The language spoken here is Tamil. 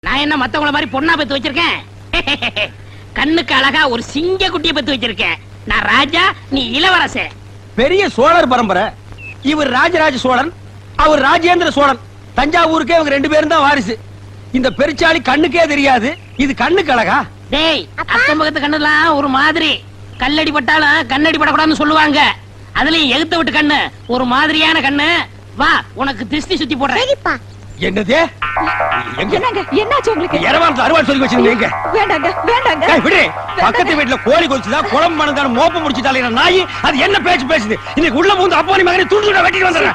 நான் என்ன மத்தவங்கள மாதிரி பொண்ணா பெத்து வச்சிருக்கேன் கண்ணுக்கு அழகா ஒரு சிங்க குட்டியை பெத்து வச்சிருக்கேன் நான் ராஜா நீ இளவரசன் பெரிய சோழர் பரம்பரை இவர் ராஜராஜ சோழன் அவர் ராஜேந்திர சோழன் தஞ்சாவூருக்கே இவங்க ரெண்டு பேரும் தான் வாரிசு இந்த பெருச்சாளி கண்ணுக்கே தெரியாது இது கண்ணுக்கு அழகா டேய் அக்கம் பக்கத்து கண்ணுலாம் ஒரு மாதிரி கல்லடி பட்டாலும் கண்ணடி படக்கூடாதுன்னு சொல்லுவாங்க அதுலயும் எகுத்த விட்டு கண்ணு ஒரு மாதிரியான கண்ணு வா உனக்கு திருஷ்டி சுத்தி போடுறேன் சரிப்பா என்னது எங்க என்னங்க என்னாச்சு உங்களுக்கு இரவாரத்துல அறுவாள் சொல்லி வச்சிருந்தீங்க வேண்டாங்க வேண்டாங்க ஏய், விடு பக்கத்து வீட்டுல கோழி கொலிச்சுதா குழம்பு மணந்தாலும் மோப்பம் முடிச்சுட்டாலே நாய் அது என்ன பேச்சு பேசுது இன்னைக்கு உள்ள பூந்து அப்பா நீ மகனை துண்டு துண்டா வெட்டிட்டு வந்துடுறேன்